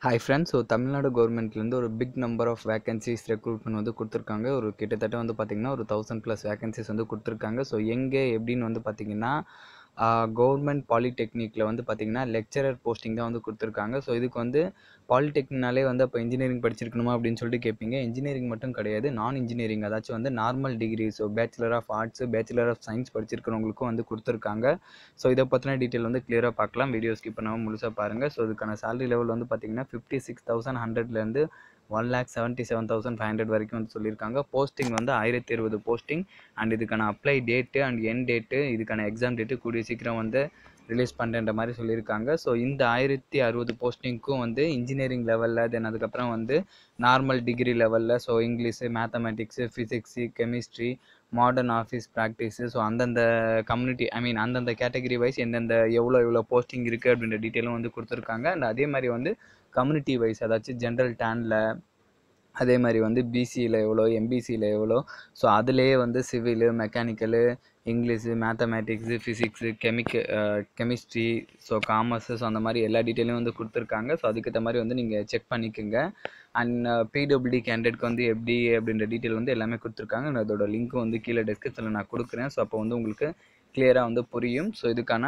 hi friends so Tamil Nadu கவர்மெண்ட்லேருந்து ஒரு big number of vacancies recruitment வந்து கொடுத்துருக்காங்க ஒரு கிட்டத்தட்ட வந்து பார்த்திங்கன்னா ஒரு தௌசண்ட் ப்ளஸ் வேகன்சிஸ் வந்து கொடுத்துருக்காங்க ஸோ எங்கே எப்படின்னு வந்து பார்த்திங்கன்னா கவர்மெண்ட் பாலிடெக்னிக்கில் வந்து பார்த்திங்கன்னா லெக்சரர் போஸ்டிங் தான் வந்து கொடுத்துருக்காங்க ஸோ இதுக்கு வந்து பாலிடெக்னாலே வந்து அப்போ இன்ஜினியரிங் படிச்சிருக்கணுமா அப்படின்னு சொல்லிட்டு கேட்பீங்க இன்ஜினியரிங் மட்டும் கிடையாது நான் இன்ஜினியரிங் அதாச்சும் வந்து normal degree so bachelor of arts bachelor of science படிச்சிருக்கிறவங்களுக்கும் வந்து கொடுத்துருக்காங்க ஸோ இதை பற்றின டீட்டெயில் வந்து கிளியராக பார்க்கலாம் வீடியோ ஸ்கிப் பண்ணாமல் முழுசாக பாருங்கள் ஸோ இதுக்கான சேலரி லெவல் வந்து பார்த்திங்கன்னா ஃபிஃப்டி சிக்ஸ் தௌசண்ட் ஹண்ட்ரட்லேருந்து one lakh seventy seven thousand five hundred வரைக்கும் வந்து சொல்லியிருக்காங்க போஸ்டிங் வந்து ஆயிரத்தி இருபது போஸ்டிங் அண்ட் இதுக்கான apply date and end date இதுக்கான எக்ஸாம் டேட்டு கூடிய சீக்கிரம் வந்து ரிலீஸ் பண்ணுறன்ற மாதிரி சொல்லியிருக்காங்க ஸோ இந்த ஆயிரத்தி அறுபது போஸ்டிங்க்கும் வந்து இன்ஜினியரிங் லெவலில் தென் அதுக்கப்புறம் வந்து நார்மல் டிகிரி லெவலில் so English mathematics physics chemistry modern office practice so அந்தந்த கம்யூனிட்டி ஐ மீன் அந்தந்த கேட்டகரி வைஸ் எந்தெந்த எவ்வளோ எவ்வளோ போஸ்டிங் இருக்குது அப்படின்ற டீட்டெயிலும் வந்து கொடுத்துருக்காங்க அண்ட் அதே மாதிரி வந்து கம்யூனிட்டி வைஸ் அதாச்சும் ஜென்ரல் டேனில் அதே மாதிரி வந்து பிசியில் எவ்வளோ எம்பிசியில் எவ்வளோ ஸோ அதுலேயே வந்து civil mechanical English mathematics physics கெமிக்க கெமிஸ்ட்ரி ஸோ காமர்ஸு ஸோ அந்த மாதிரி எல்லா டீட்டெயிலும் வந்து கொடுத்துருக்காங்க ஸோ அதுக்கேற்ற மாதிரி வந்து நீங்கள் செக் பண்ணிக்கோங்க அண்ட் பிடபிள்யூடி கேண்டிடேட்க்கு வந்து எப்படி அப்படின்ற டீட்டெயில் வந்து எல்லாமே கொடுத்துருக்காங்க நான் அதோட லிங்க்கும் வந்து கீழே டிஸ்கிரிப்ஷனில் நான் கொடுக்குறேன் ஸோ அப்போ வந்து உங்களுக்கு கிளியராக வந்து புரியும் ஸோ இதுக்கான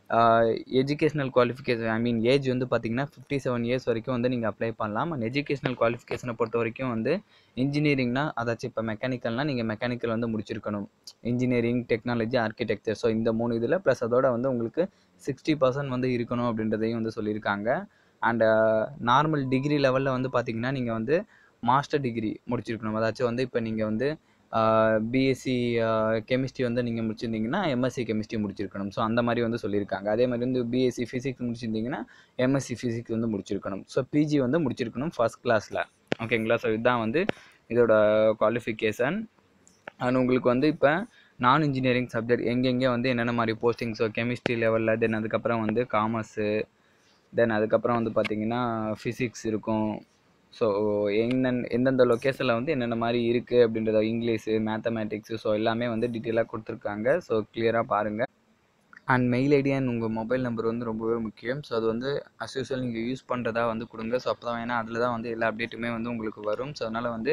educational qualification I mean age வந்து பார்த்தீங்கன்னா ஃபிஃப்டி செவன் இயர்ஸ் வரைக்கும் வந்து நீங்கள் அப்ளை பண்ணலாம் அண்ட் எஜுகேஷ்னல் குவாலிஃபிகேஷனை பொறுத்த வரைக்கும் வந்து இன்ஜினியரிங்னா அதாச்சும் இப்போ மெக்கானிக்கல்னால் நீங்கள் மெக்கானிக்கல் வந்து முடிச்சிருக்கணும் இன்ஜினியரிங் டெக்னாலஜி ஆர்கிடெக்சர் ஸோ இந்த மூணு இதில் ப்ளஸ் அதோட வந்து உங்களுக்கு சிக்ஸ்டி பர்சன்ட் வந்து இருக்கணும் அப்படின்றதையும் வந்து சொல்லியிருக்காங்க அண்ட் நார்மல் டிகிரி லெவலில் வந்து பார்த்தீங்கன்னா நீங்கள் வந்து மாஸ்டர் டிகிரி முடிச்சிருக்கணும் அதாச்சும் வந்து இப்போ நீங்கள் வந்து பிஎஸ்சி கெமிஸ்ட்ரி வந்து நீங்கள் முடிச்சிருந்தீங்கன்னா எம்எஸ்சி கெமிஸ்ட்ரி முடிச்சிருக்கணும் ஸோ அந்த மாதிரி வந்து சொல்லியிருக்காங்க அதே மாதிரி வந்து பிஎஸ்சி ஃபிசிக்ஸ் முடிச்சிருந்தீங்கன்னா எம்எஸ்சி ஃபிசிக்ஸ் வந்து முடிச்சிருக்கணும் ஸோ பிஜி வந்து முடிச்சிருக்கணும் ஃபஸ்ட் கிளாஸில் ஓகேங்களா ஸோ இதுதான் வந்து இதோட குவாலிஃபிகேஷன் அண்ட் உங்களுக்கு வந்து இப்போ நான் இன்ஜினியரிங் சப்ஜெக்ட் எங்கெங்கே வந்து என்னென்ன மாதிரி போஸ்டிங் ஸோ கெமிஸ்ட்ரி லெவலில் தென் அதுக்கப்புறம் வந்து காமர்ஸு தென் அதுக்கப்புறம் வந்து பார்த்திங்கன்னா ஃபிசிக்ஸ் இருக்கும் ஸோ என்னென்ன எந்தெந்த லொக்கேஷனில் வந்து என்னென்ன மாதிரி இருக்குது அப்படின்றத இங்கிலீஷு மேத்தமேட்டிக்ஸு ஸோ எல்லாமே வந்து டீட்டெயிலாக கொடுத்துருக்காங்க ஸோ கிளியராக பாருங்கள் அண்ட் மெயில் ஐடி அண்ட் உங்கள் மொபைல் நம்பர் வந்து ரொம்பவே முக்கியம் ஸோ அது வந்து அஸ் யூஸ்வல் நீங்கள் யூஸ் பண்ணுறதா வந்து கொடுங்க ஸோ அப்போ தான் ஏன்னா அதில் தான் வந்து எல்லா அப்டேட்டுமே வந்து உங்களுக்கு வரும் ஸோ அதனால் வந்து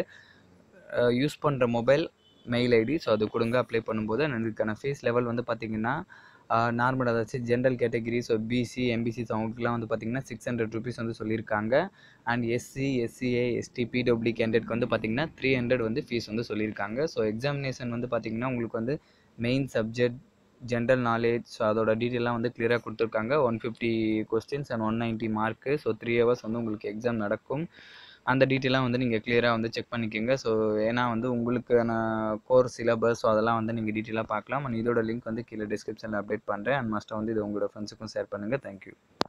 யூஸ் பண்ணுற மொபைல் மெயில் ஐடி ஸோ அது கொடுங்க அப்ளை பண்ணும்போது அதுக்கான ஃபீஸ் லெவல் வந்து பார்த்திங்கன்னா நார்மல் அதாச்சும் general category so BC MBC so அவங்களுக்குலாம் வந்து பார்த்திங்கன்னா சிக்ஸ் ஹண்ட்ரட் ருபீஸ் வந்து சொல்லியிருக்காங்க and SC SCA ST PW கேண்டிடேட்க்கு வந்து பார்த்திங்கன்னா த்ரீ ஹண்ட்ரட் வந்து ஃபீஸ் வந்து சொல்லியிருக்காங்க ஸோ எக்ஸாமினேஷன் வந்து பார்த்திங்கன்னா உங்களுக்கு வந்து main subject general knowledge so அதோட டீட்டெயிலாம் வந்து கிளியராக கொடுத்துருக்காங்க one fifty questions and one ninety mark so three hours வந்து உங்களுக்கு எக்ஸாம் நடக்கும் அந்த டீட்டெயிலாக வந்து நீங்கள் கிளியராக வந்து செக் பண்ணிக்கோங்க ஸோ ஏன்னா வந்து உங்களுக்கான கோர்ஸ் சிலபஸ் ஸோ அதெல்லாம் வந்து நீங்கள் டீட்டெயிலாக பார்க்கலாம் அண்ட் இதோட லிங்க் வந்து கீழே டிஸ்கிரிப்ஷனில் அப்டேட் பண்ணுறேன் அண்ட் மஸ்ட்டாக வந்து இது உங்களோட ஃப்ரெண்ட்ஸுக்கும் ஷேர் பண்ணுங்கள் தேங்க்யூ